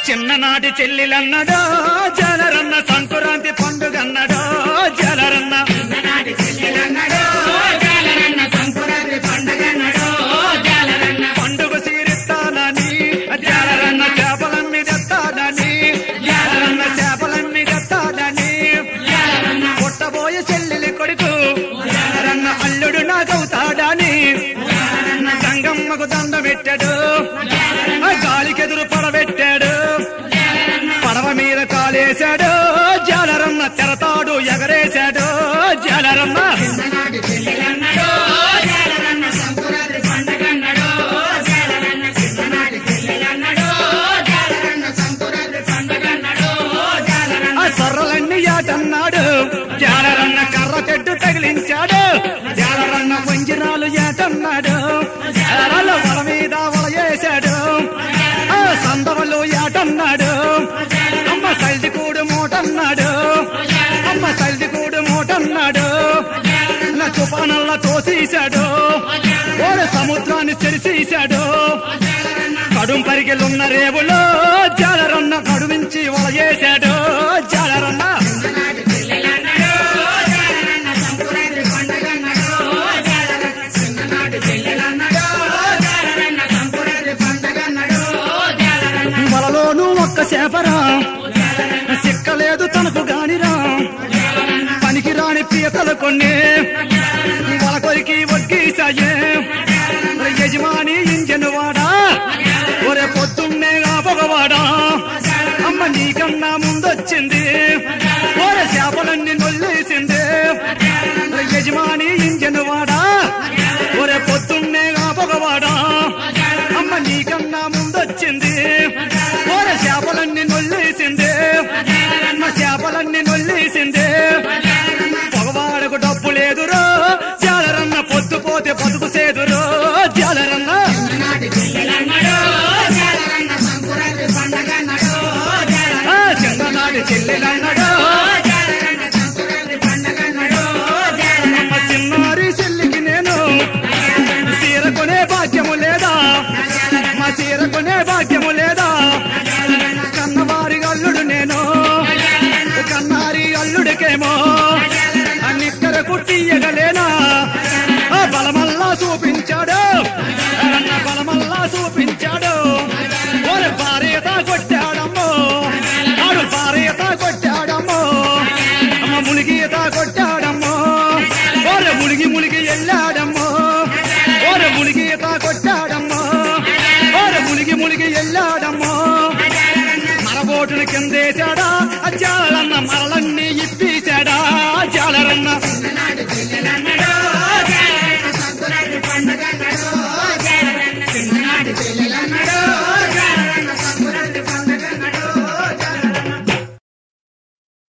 చిన్ననాటి చెల్లెలన్నడో జాలరన్న సంకురాంతి పండుగన్నడో జాలరన్న నాటి చెల్లెలన్నడో జాలరన్న సంకురాత్రి పండగన్నడో జాలరన్న పండుగ సీరిస్తానని జాలరన్న చేపలమ్మి తెస్తానని జాలరన్న చేపలమ్మి తెస్తానని జాలరన్న పుట్టబోయే చెల్లెలి కొడుకు జాలరన్న అల్లుడు నాకవుతాడని గంగమ్మకు దండ పెట్టాడు ఆ గాలికెదురు పడబెట్టాడు పడవ మీద కాలేశాడు జాలరన్న తెరతాడు ఎగరేశాడు జాలరన్న నాటి చెల్లెలన్నడో జాలరన్న సంకురాత్రి పండగన్నడో జాలరన్న చిన్ననాటి చెల్లెలన్నడో జాలరన్న సంకురాత్రి పండగన్నడో జాలరన్న ఆ సొర్రలన్నీ ఏటన్నాడు జాలరన్న కర్ర చెట్టు తగిలించాడు జాలరన్న వంజిరాలు ఏటన్నాడు జాలరన్న వల మీద వల వేశాడు ఆ సందవలు ఏటన్నాడు అమ్మ సల్దికూడు మూటన్నాడు అమ్మ సల్దికూడు మూటన్నాడు నా తుఫానల్లా తోసేశాడు ఓడ సముద్రాన్ని తెరిసేశాడు కడుం పరిగెలున్న రేవులో జాలరన్న కడుమించి వలయేశాడు జాలరన్న నాటి చెల్లెలన్నడో జాలరన్న సంకురాత్రి పండగన్నడో జాలరన్న చిన్ననాటి చెల్లెలన్నడో జాలరన్న సంకురాత్రి పండగన్నడో జాలరన్న వలలోనూ ఒక్క చేపరా సిక్కలేదు తనకు గానిరా పనికి రాని పీతలు కొన్ని వల కొరికి వడ్డీసాయే యజమాని ఇంజన్ వాడా ఒరే పొద్దున్నే ఆపగవాడా అమ్మ నీకన్నా ముందొచ్చింది ఒరే చేపలన్నీ నొల్లేసింది యజమాని ఇంజన్ వాడా ఒరే పొద్దున్నే ఆపగవాడా అమ్మ నీకన్నా ముందొచ్చింది ఒరే చేపలన్నీ నొల్లేసింది అమ్మ చేపలన్నీ నొల్లేసింది పొగవాడకు డబ్బు లేదురో జాలరన్న పొద్దుపోతే బతుకు సేదురో జాలరన్న నాటి చెల్లెలన్నడో జాలరన్న సంకురాత్రి పండగన్నడో జాలరన్న ఆ చిన్ననాటి చెల్లెలన్నడో జాలరన్న సంకురాత్రి పండగన్నడో జాలరన్న అమ్మ చిన్నారి చెల్లికి నేను సీర కొనే భాగ్యము లేదా మా సీర కొనే భాగ్యము లేదా కన్నవారి అల్లుడు నేను కన్నారి అల్లుడికేమో నిక్కర కుట్టియగలేనా ఆ బలమల్లా చూపించాడు అన్న బలమల్లా చూపించాడు ఓరి భార్యత కొట్టాడమ్మో ఆడు భార్యత కొట్టాడమ్మో అమ్మ ములిగీత కొట్టాడమ్మో ఓరే ములిగి ములిగి వెళ్ళాడమ్మో ఓరే ములిగీత కొట్టాడమ్మో ఓరే ములిగి ములిగి వెళ్ళాడమ్మో మరబోటుని కిందేశాడా జాలరన్న మరలన్నీ ఇప్పేశాడా జాలరన్న